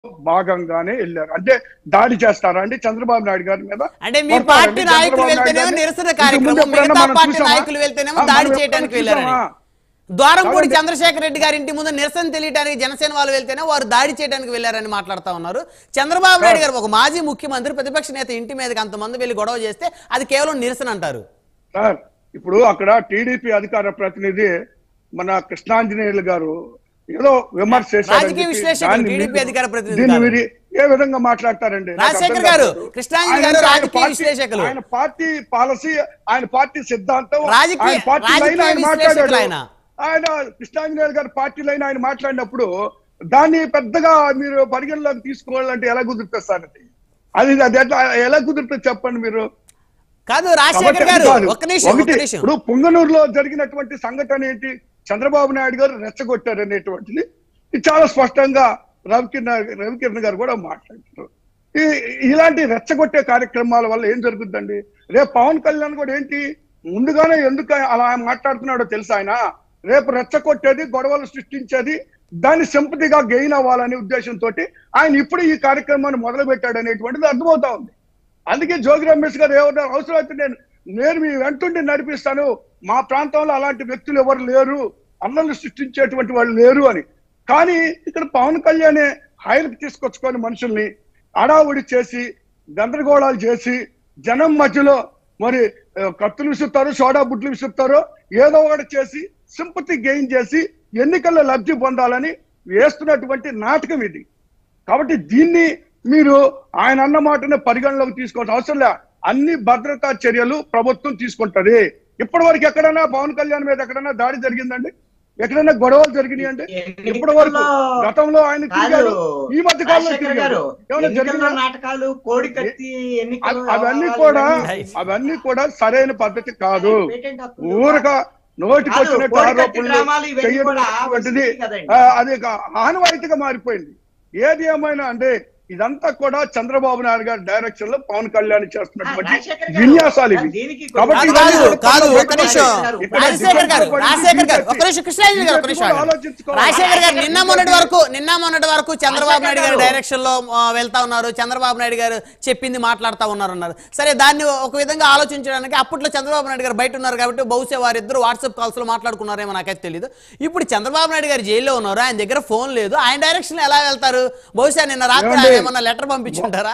భాగంగానే వెళ్ళారు అంటే దాడి చేస్తారా అండి చంద్రబాబు నాయుడు గారి మీద అంటే మీ కొడతారండి పార్టీ నాయకులు చంద్రబాబు నాయుడు వెళ్తేనేమో గారిని? నిరసన ఇంతకు కార్యక్రమం ముందు ఎప్పుడైనా మిగతా మనం పార్టీ చూసామా? నాయకులు వెళ్తేనేమో ఆ, దాడి మనం చేయడానికి ఎప్పుడైనా వెళ్ళారని చూసామా? ద్వారంపూడి కాబట్టి- చంద్రశేఖర్ రెడ్డి గారి ఇంటి ముందు నిరసన తెలియడానికి జనసేన వాళ్ళు వెళ్తేనే వారు దాడి చేయడానికి వెళ్ళారని మాట్లాడుతా ఉన్నారు చంద్రబాబు నాయుడు గారు ఒక మాజీ ముఖ్యమంత్రి ప్రతిపక్ష నేత ఇంటి మీదకి అంతమంది వెళ్ళి గొడవ చేస్తే అది కేవలం నిరసన అంటారు సార్ ఇప్పుడు అక్కడ టీడీపీ అధికార ప్రతినిధి మన కృష్ణాంజనేయులు గారు ఏదో విమర్శ చేశారని రాజకీయ చెప్పి విశ్లేషకులు, దాన్ని టీడీపీ మీరు- అధికార ప్రతినిధి దీన్ని కాదు. మీరు ఏ విధంగా మాట్లాడతారండి నాకు రాజశేఖర్ అర్థం గారు, కాదు. కృష్ణాంజలి ఆయన- గారు ఆయన రాజకీయ పార్టీ- విశ్లేషకులు. ఆయన పార్టీ పాలసీ ఆయన పార్టీ సిద్ధాంతం రాజకీయ- ఆయన పార్టీ రాజకీయ లైన్ ఆయన విశ్లేషకులు మాట్లాడాడు ఆయన. ఆయన కృష్ణాంజనేయులు గారి పార్టీ లైన్ ఆయన మాట్లాడినప్పుడు దాన్ని పెద్దగా మీరు పరిగణలోకి తీసుకోవాలంటే ఎలా కుదురుతుంది సార్ అది అది అది ఎట్లా ఎలా కుదురుతుంది చెప్పండి మీరు కాదు రాజశేఖర్ కాబట్టి గారు కాదు. ఒక్క నిమిషం ఒకటి ఒక్క నిమిషం ఇప్పుడు పుంగనూరులో జరిగినటువంటి సంఘటన ఏంటి చంద్రబాబు నాయుడు గారు రెచ్చగొట్టారు అనేటువంటిది ఇది చాలా స్పష్టంగా రవికిరణ్ రవికిరణ్ గారు కూడా మాట్లాడుతారు ఈ- ఇలాంటి రెచ్చగొట్టే కార్యక్రమాల వల్ల ఏం జరుగుతుందండి రేపు పవన్ కళ్యాణ్ కూడా ఏంటి ముందుగానే ఎందుకు అలా ఆయన మాట్లాడుతున్నాడో తెలుసా ఆయన రేపు రెచ్చగొట్టేది గొడవలు సృష్టించేది దాన్ని సింపతిగా గెయిన్ అవ్వాలనే ఉద్దేశంతో ఆయన ఇప్పుడు ఈ కార్యక్రమాన్ని మొదలు పెట్టాడు అనేటువంటిది అర్థమవుతా ఉంది అందుకే జోగి రమేష్ గారు ఏమన్నా అవసరం అయితే నేను నేను మీ వెంటుండి నడిపిస్తాను మా ప్రాంతంలో అలాంటి వ్యక్తులు ఎవరు లేరు అన్నలు సృష్టించేటువంటి వాళ్ళు లేరు అని కానీ ఇక్కడ పవన్ కళ్యాణ్ హైలకు తీసుకొచ్చుకొని మనుషుల్ని అడావుడి చేసి గందరగోళాలు చేసి జనం మధ్యలో మరి ఆ, కత్తులు విసురుతారు సోడా బుడ్లు విసురుతారు ఏదో ఒకటి చేసి సింపతి గెయిన్ చేసి ఎన్నికల్లో లబ్ధి పొందాలని వేస్తున్నటువంటి నాటకం ఇది కాబట్టి దీన్ని మీరు ఆయన అన్న మాటనే పరిగణలోకి తీసుకోవాల్సిన అవసరం లే అన్ని భద్రతా చర్యలు ప్రభుత్వం తీసుకుంటది ఇప్పటి వరకు ఎక్కడైనా పవన్ కళ్యాణ్ మీద ఎక్కడైనా దాడి జరిగిందండి ఎక్కడైనా గొడవలు జరిగినాయండి ఇప్పటి వరకు గతంలో ఆయన తిరిగాడు ఈ మధ్య కాలంలో రాజశేఖర్ తిరిగాడు గారు ఏమైనా ఎన్నికల్లో జరిగిందా నాటకాలు కోడి కత్తి ఎన్నికలు అవ- అవన్నీ వ్యవహారాలు కూడా ఇవన్నీ అవన్నీ కూడా సరైన పద్ధతి కాదు పేటెంట్ హక్కులు ఊరక నోటికి కాదు, వచ్చినట్టు కోడి కత్తి ఆరోపణలు డ్రామాలు ఇవన్నీ కూడా చేయటువంటిది వస్తుంది కదండి. ఆ, అది ఒక ఆనవాయితీగా మారిపోయింది ఏది ఏమైనా అంటే ఇదంతా కూడా చంద్రబాబు నాయుడు గారి డైరెక్షన్ లో పవన్ కళ్యాణ్ చేస్తున్నటువంటి రాజశేఖర్ గారు, విన్యాసాలు ఇవి దీనికి కాబట్టి కాదు ఇవన్నీ కాదు కూడా కాదు పక్కన ఒక్క నిమిషం పెట్టుకోవాలి. ఇక్కడ రాజశేఖర్ గారు డిఫరెన్స్ రాజశేఖర్ గారు పడింది. ఒక్క నిమిషం కృష్ణాజీ గారు ఒక్క నిమిషం కూడా ఆగండి. ఆలోచించుకోవాలి. రాజశేఖర్ గారు నిన్న మొన్నటి వరకు నిన్న మొన్నటి వరకు చంద్రబాబు నాయుడు గారి రాజశేఖర్ గారు. డైరెక్షన్ లో ఆ, వెళ్తా ఉన్నారు చంద్రబాబు నాయుడు గారు చెప్పింది మాట్లాడుతా ఉన్నారు అన్నారు సరే దాన్ని ఒక విధంగా ఆలోచించడానికి అప్పట్లో చంద్రబాబు నాయుడు గారు బయట ఉన్నారు కాబట్టి బహుశా వారిద్దరు వాట్సాప్ కాల్స్ లో మాట్లాడుకున్నారేమో నాకైతే తెలియదు ఇప్పుడు చంద్రబాబు నాయుడు గారు జైల్లో ఉన్నారు ఆయన దగ్గర ఫోన్ లేదు ఆయన డైరెక్షన్ లో ఎలా వెళ్తారు బహుశా నిన్న రాత్రి ఏమండి? ఆయన ఏమన్నా లెటర్ పంపించుంటారా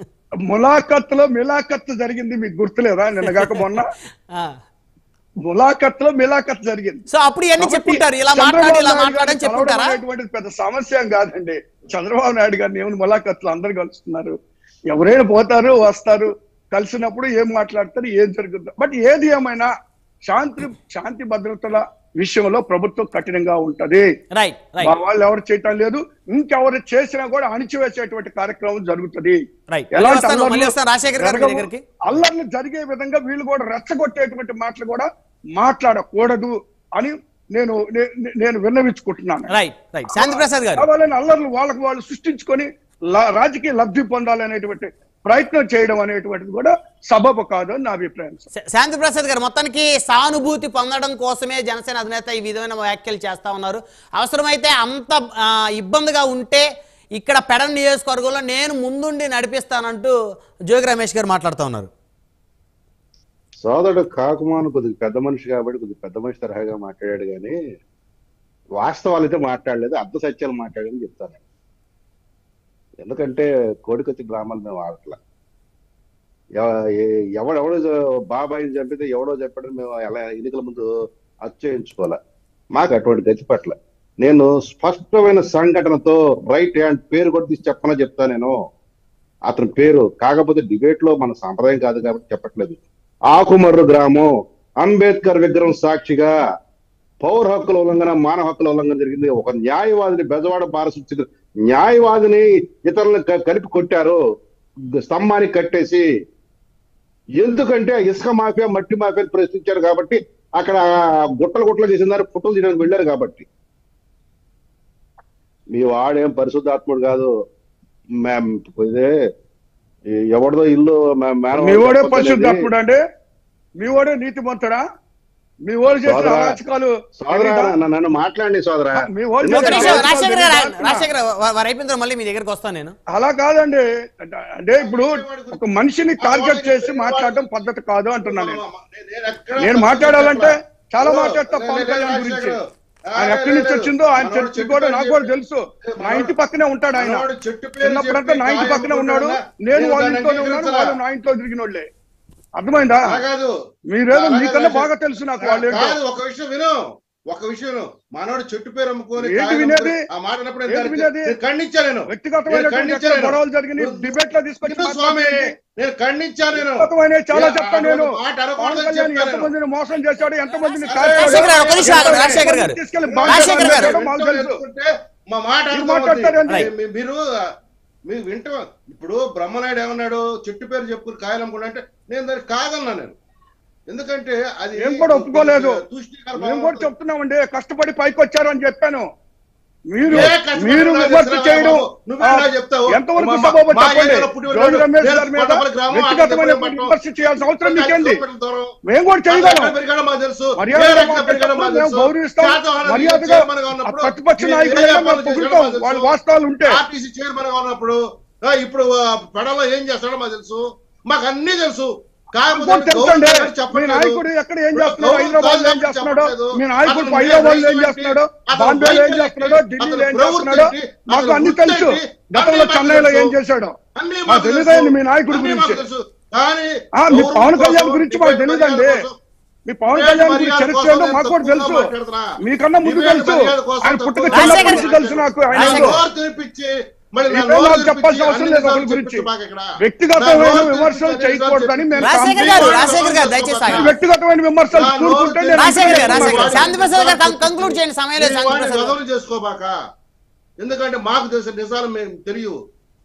ములాఖత్తులో మిలాఖత్ జరిగింది మీకు గుర్తులేదా నిన్నగాక మొన్న ఆ. ములాఖత్తులో మిలాఖత్ జరిగింది సో అప్పుడు ఇవన్నీ కాబట్టి చెప్పుంటారు ఇలా చంద్రబాబు మాట్లాడి ఇలా నాయుడు మాట్లాడని గారిని చెప్పుంటారా కలవడం అనేటువంటిది పెద్ద సమస్య ఏం కాదండి చంద్రబాబు నాయుడు గారిని ఏమైనా ములాఖత్తులు అందరు కలుస్తున్నారు ఎవరైనా పోతారు వస్తారు కలిసినప్పుడు ఏం మాట్లాడతారు ఏం జరుగుతుంది బట్ ఏది ఏమైనా శాంతి శాంతి భద్రతల విషయంలో ప్రభుత్వం కఠినంగా ఉంటది రైట్ రైట్ మా వాళ్ళు ఎవరు చేయటం లేదు ఇంకెవరు చేసినా కూడా అణిచివేసేటువంటి కార్యక్రమం జరుగుతుంది రైట్ మళ్ళీ ఎలాంటి వస్తాను, మళ్ళీ అల్లర్లు వస్తాను రాజశేఖర్ గారి జరగవు. దగ్గరికి అల్లర్లు జరిగే విధంగా వీళ్ళు కూడా రెచ్చగొట్టేటువంటి మాటలు కూడా మాట్లాడకూడదు అని నేను నే- నేను విన్నవించుకుంటున్నాను రైట్ రైట్ శాంతి ప్రసాద్ గారు కావాలని అల్లర్లు వాళ్ళకు వాళ్ళు సృష్టించుకొని లా- రాజకీయ లబ్ధి పొందాలనేటువంటి ప్రయత్నం చేయడం అనేటువంటిది కూడా సబబు కాదు అని నా అభిప్రాయం సార్. శా- శాంతి ప్రసాద్ గారు మొత్తానికి సానుభూతి పొందడం కోసమే జనసేన అధినేత ఈ విధమైన వ్యాఖ్యలు చేస్తా ఉన్నారు అవసరమైతే అంత ఆ, ఇబ్బందిగా ఉంటే ఇక్కడ పెడన్ నియోజకవర్గంలో నేను ముందుండి నడిపిస్తానంటూ జోగి రమేష్ గారు మాట్లాడుతూ ఉన్నారు సోదరుడు కాకుమాను కొద్దిగా పెద్ద మనిషి కాబట్టి కొద్దిగా పెద్ద మనిషి తరహాగా మాట్లాడాడు కానీ వాస్తవాలు అయితే మాట్లాడలేదు అర్ధ సత్యాలు మాట్లాడని చెప్తాను ఎందుకంటే కోడికొచ్చి గ్రామాలు మేము ఆడట్లా ఎవ- ఏ- ఎవడెవడో జ- బాబాయిని చంపితే ఎవడో చెప్పాడని మేము ఎలా ఎన్నికల ముందు అచ్చయించుకోలే మాకు అటువంటి గతి పట్ల నేను స్పష్టమైన సంఘటనతో రైట్ హ్యాండ్ పేరు కూడా తీసి చెప్పనా చెప్తా నేను అతని పేరు కాకపోతే డిబేట్ లో మన సాంప్రదాయం కాదు కాబట్టి చెప్పట్లేదు ఆకుమర్రు గ్రామం అంబేద్కర్ విగ్రహం సాక్షిగా పౌర హక్కుల ఉల్లంఘన మానవ హక్కుల ఉల్లంఘన జరిగింది ఒక న్యాయవాదిని బెజవాడ పారశుద్ధ్య న్యాయవాదిని ఇతరులను క- కలిపి కొట్టారు స్తంభానికి కట్టేసి ఎందుకంటే ఇసుక మాఫియా మట్టి మాఫియా ప్రశ్నించారు కాబట్టి అక్కడ గుట్టలు గుట్టలు చేసిన దాన్ని ఫోటోలు తీయడానికి వెళ్ళారు కాబట్టి మీ వాడేం పరిశుద్ధాత్ముడు కాదు మ్యామ్ ఇదే ఎవరిదో ఇల్లు మే- మేనమామ మీ వాడే చెప్పొద్దు పరిశుద్ధ అనేది. అప్పుడు అంటే మీ వాడే నీతిమంతుడా మీ ఓళ్ళు చేసిన సోదరా, అరాచకాలు సోదరా తెలీదా? నన్ను- నన్ను మాట్లాడి సోదరా మీ ఓళ్ళు ఒక చేసిన నిమిషం అరాచకాలు రాజశేఖర్ గారు తెలీదా? రాజశేఖర్ వా- వారు అయిపోయిన తర్వాత మళ్ళీ మీ దగ్గరికి వస్తాను నేను అలా కాదండి అంటే ఇప్పుడు ఒక మనిషిని టార్గెట్ చేసి మాట్లాడడం పద్ధతి కాదు అంటున్నాను నేను నేను మాట్లాడాలంటే చాలా మాట్లాడతా పవన్ కళ్యాణ్ గురించి ఆయన ఎక్కడి నుంచి వచ్చిందో ఆయన చర్చి కూడా నాకు కూడా తెలుసు నా ఇంటి పక్కనే ఉంటాడు ఆయన చిన్నప్పుడంతా నా ఇంటి పక్కనే ఉన్నాడు నేను వాళ్ళ ఇంట్లోనే ఉన్నాను వాళ్ళు నా ఇంట్లో తిరిగిన వాళ్ళే అర్థమైందా కాదు మీరేదో మీకన్నా బాగా తెలుసు నాకు వాళ్ళు ఏంటో కాదు ఒక విషయం విను ఒక విషయం విను మనోడు చెట్టు పేరు అమ్ముకొని ఏంటి కాయలు వినేది? అమ్ముకొని ఆ మాట అన్నప్పుడు ఏంటి నేను వినేది? నేను ఖండించా నేను వ్యక్తిగతమైన నేను ఖండించాను. గొడవలు జరిగినాయి నువ్వు- డిబేట్ లో తీసుకొచ్చి విను స్వామి మాట్లాడుతుంటే నేను ఖండించాను నేను వ్యక్తిగతమైన చాలా ఏ, చెప్తాను నేను ఆ మాట అనకూడదని పవన్ కళ్యాణ్ చెప్తాను ఎంత నేను. మందిని మోసం చేశాడు ఎంత మందిని రాజశేఖర్ గారు, ఒక నిమిషం ఆగండి, రాజశేఖర్ గారు. తీసుకెళ్లి రాజశేఖర్ గారు. బాగా మాకు తెలుసు ఎందుకంటే మా మాట మీరు అర్థమవుతుంది. మాట్లాడతారండి. మీ- మీ- మీరు మీరు వింట ఇప్పుడు బ్రహ్మనాయుడు ఏమన్నాడు చెట్టు పేరు చెప్పుకుని కాయలు అమ్ముకుంటా అంటే నేను దానికి కాదన్నా నేను ఎందుకంటే అది మేము కూడా ఒప్పుకోలేదు తూష్ణీకర మేము భావం కూడా చెప్తున్నామండి కష్టపడి పైకి వచ్చారు అని చెప్పాను మీరు ఏ కష్టపడి మీరు ఉన్నా విమర్శ చేస్తున్నావా చేయడం బాబు? నువ్వే ఎలా చెప్తావు? ఎంతవరకు మా- సబబు మా చెప్పండి ఏరియాలో పుట్టి జోగి వెళ్ళాడు. రమేష్ నేను గారి మీద కొత్తపల్లి గ్రామం, వ్యక్తిగతమైన అక్కడ పట్టణం. విమర్శ చేయాల్సిన అవసరం మీకేంది హాస్పిటల్ దూరం. మేము కూడా అక్కడ చేయగలం పెరిగాడో మాకు తెలుసు. మర్యాదగా ఏ రకంగా పెరిగాడో మాకు మాట్లాడేటప్పుడు మేము తెలుసు. గౌరవిస్తాం శాతవాహన మర్యాదగా చైర్మన్గా ఆ ఉన్నప్పుడు ప్రతిపక్ష మీరు నాయకులైనా ఏ మేము పనులు చేశాడో పొగుడుతాం మాకు వాళ్ళ తెలుసు. వాస్తవాలు ఉంటే ఆర్టీసీ చైర్మన్ గా ఉన్నప్పుడు ఆ, ఇప్పుడు ఆ, పెడలో ఏం చేస్తాడో మాకు తెలుసు మాకు అన్నీ తెలుసు కాకపోతే మాకు తెలుసండి గౌరవం మీ చెప్పట్లేదు. నాయకుడు ఎక్కడ ఏం ఇప్పుడు చేస్తున్నాడు గౌరవం హైదరాబాద్ లో ఏం కాదు చేస్తున్నాడు చెప్పట్లేదు. మీ నాయకుడు అతను హైదరాబాద్ లో ఏం రైతు చేస్తున్నాడు అతను బాంబేలో ఏం రైతు చేస్తున్నాడో అతను ఢిల్లీలో ఏం ప్రవృత్తి చేస్తున్నాడో ఏంటి? మాకు అతను అన్ని వృత్తి తెలుసు ఏంటి? గతంలో అన్నీ మాకు చెన్నైలో ఏం తెలుసు. చేశాడో అన్నీ మాకు మాకు తెలియదండి తెలుసు. మీ నాయకుడి అన్నీ గురించి. మాకు తెలుసు. కానీ ఆ, మీ గౌరవం పవన్ కళ్యాణ్ కోసం, గురించి మాకు డిబేట్ తెలియదండి మర్యాద కోసం, మీ పవన్ డిబేట్ కళ్యాణ్ గురించి మర్యాద చరిత్ర కోసం ఏంటో నేను మాకు కూడా తప్పుగా తెలుసు మాట్లాడుతున్నా. మీకన్నా ముందు డిబేట్ తెలుసు మర్యాద కోసం ఆయన పుట్టుక తప్పుగా చిన్నప్పటి రాజశేఖర్ నుంచి తెలుసు నాకు ఆయన నా రాజశేఖర్ ఏంటో. నోరు తెరిపించి, మరి నా మీతో నోరు నాకు తెరిపించి చెప్పాల్సిన అవసరం అన్ని లేదు ఒకరి నిజాలు గురించి. చెప్పించు మాకు ఇక్కడ. వ్యక్తిగతమైన నా నోరు విమర్శలు తెరిపించి చేయకూడదని మేము రాజశేఖర్ గారు రాజశేఖర్ గారు దయచేసి మీరు ఆగండి. వ్యక్తిగతమైన విమర్శలు నా నోరు కూరుకుంటే నేను రాజశేఖర్ గారు అంటున్నాను. రాజశేఖర్ గారు శాంతి ప్రసాద్ గారు కం- కంక్లూడ్ చేయండి సమయం లేదు మీరు శాంతి వాడిని ప్రసాద్ గారు. గదవలు చేసుకోబాక ఎందుకంటే మాకు తెలిసిన నిజాలు మేము తెలియవు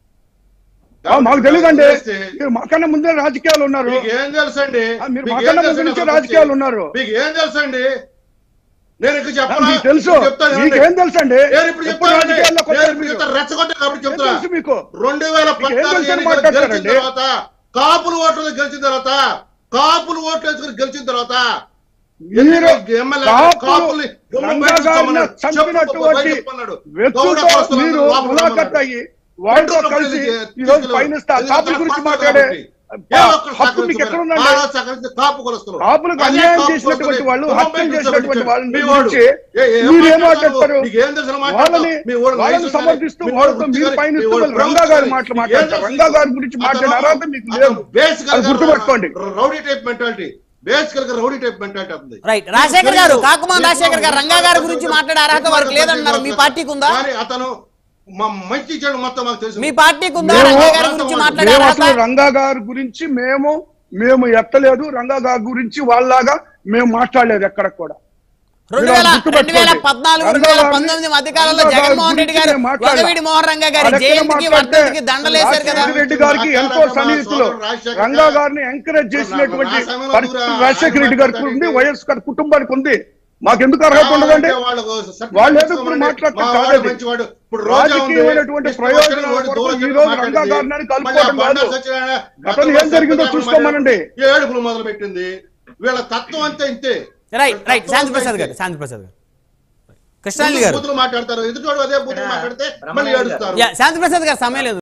ఆ, మాకు తెలియదండి తెలిస్తే మీరు మాకన్నా ముందే రాజకీయాలు ఉన్నారు మీకు ఏం తెలుసండి ఆ, మీరు మీకు మాకన్నా ఏం ముందు తెలుసు నుంచే నాకు రాజకీయాలు వచ్చి? ఉన్నారు మీకు ఏం తెలుసండి నేను ఇక్కడ ఆ, చెప్పనా మీకు తెలుసు ఇప్పుడు చెప్తాను మీకు ఏమండి? ఏం తెలుసండి నేను ఇప్పుడు ఎప్పుడు చెప్తానండి. రాజకీయాల్లోకి నేను వచ్చారు ఇప్పుడు మీరు చెప్తాను, రెచ్చగొట్టే కాబట్టి ఏం చెప్తున్నా తెలుసు మీకు రెండు వేల మీకు ఏం పద్నాలుగు తెలుసు అని ఎన్నికలు మాట్లాడతారండి? గెలిచిన తర్వాత కాపులు ఓట్లు గెలిచిన తర్వాత కాపులు ఓట్లు వేసుకుని గెలిచిన తర్వాత మీరు ఎన్నికలు ఎమ్మెల్యే కాపులు కాపుల్ని గుమ్మం రంగా బయటకు గారిని చెప్పమన్నాడు. చెప్పు, చంపినటువంటి బయటకు చెప్పమన్నాడు. గౌడ వ్యక్తులతో కులస్తులందరూ మీరు లోపలికి ములాఖత్ రమ్మన్నాడు. అయ్యి వాళ్ళతో పెట్రోల్ కలిసి డబ్బులు ఈ రోజు తీసుకెళ్ళు. పైన స్టా- ఎందుకంటే కాపుల గురించి పక్కన మాట్లాడే కాబట్టి. ఏ ఒక్కరు హక్కు మీకు ఎక్కడ సహకరించమన్నారు. ఉందండి ఆ రోజు సహకరించి కాపు కులస్తులు. కాపులకు అదే అన్యాయం కాపు చేసినటువంటి కులస్తులు. వాళ్ళు, గుమ్మం హత్యలు బయటకు చేసినటువంటి కూర్చోబెట్టారు. వాళ్ళని మీ వాడు. గురించి ఏ, ఏం మీరు ఏం మాట్లాడతావు? మాట్లాడతారు? నీకు ఏం తెలుసు వాళ్ళని మాట్లాడతావు? మీ వాడు వాళ్ళని లైసెన్స్ సమర్థిస్తూ కానీ, మీ వాళ్ళతో వాడు మీరు వృత్తి పైన కానీ, ఇస్తూ మీ వాడు రంగా గారి ప్రవృత్తి మాటలు కానీ, మాట్లాడతారు ఏం రంగా తెలుసు? గారి గురించి మాట్లాడే అతను- అర్హత మీకు అతను లేదు బేసికల్ అది గా గుర్తుపెట్టుకోండి. రౌడీ టైప్ మెంటాలిటీ బేసికల్ గా రౌడీ టైప్ మెంటాలిటీ అవుతుంది రైట్ రాజశేఖర్ గారు కాకుమాన్ రాజశేఖర్ గారు రంగా గారి గురించి మాట్లాడే అర్హత వారికి లేదన్నారు మీ పార్టీకి ఉందా కానీ అతను మా మంచి చెడు మొత్తం మాకు తెలుసు మీ పార్టీకి ఉందా మేము- రంగా గారి గురించి మాట్లాడే మేము అర్హత అసలు రంగా గారి గురించి మేము మేము ఎత్తలేదు రంగా గారి గురించి వాళ్ళలాగా మేము మాట్లాడలేదు ఎక్కడ కూడా రెండు మీరు వేల గుర్తుపెట్టుకోండి. రెండు వేల పద్నాలుగు రెండు వేల రంగా పంతొమ్మిది గారిని- మధ్య కాలంలో రంగా గారి జగన్మోహన్ రెడ్డి గారు గురించి నేను మాట్లాడలా. వగవీడి మోహన్ రంగా గారి అడగకుండా జయంతికి మాట్లాడితే వర్ధంతికి దండలేశారు కదా రాజశేఖర రెడ్డి గారికి ఎంతో సన్నిహితులు రంగా గారిని ఎంకరేజ్ చేసినటువంటి నా సమయంలో పరిస్థితి దూరా- రాజశేఖర రెడ్డి గారికి ఉంది ఆయన వైఎస్ గారి కుటుంబానికి ఉంది మాకెందుకు అర్హత ఉండదండి వాళ్ళు ఏదో ఇప్పుడు మాట్లాడటం కాదు అది. రాజకీయమైనటువంటి ప్రయోజనాల కొరకు ఈ రోజు రంగా గారిని కలుపుకోవడం కాదు. గతంలో ఏం జరిగిందో చూసుకోమనండి. ఏడుపులు మొదలు పెట్టింది వీళ్ళ తత్వం అంతే ఇంతే రైట్ రైట్ శాంతి ప్రసాద్ గారు శాంతి ప్రసాద్ గారు కృష్ణాలి గారు బూతులు మాట్లాడతారు ఎదుటి అదే బూతులు మాట్లాడితే మళ్ళీ ఏడుస్తారు యా, శాంతి ప్రసాద్ గారు సమయం లేదు